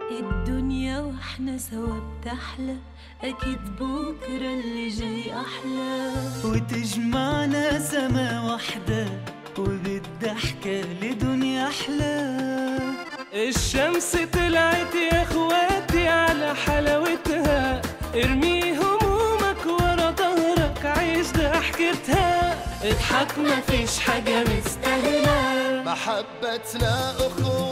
الدنيا واحنا سوا بتحلى اكيد بكره اللي جاي احلى وتجمعنا سما واحدة وبالضحكة لدنيا أحلى الشمس طلعت يا اخواتي على حلاوتها ارمي همومك ورا ظهرك عيش ضحكتها اضحك مفيش حاجة مستاهلة محبتنا أخوة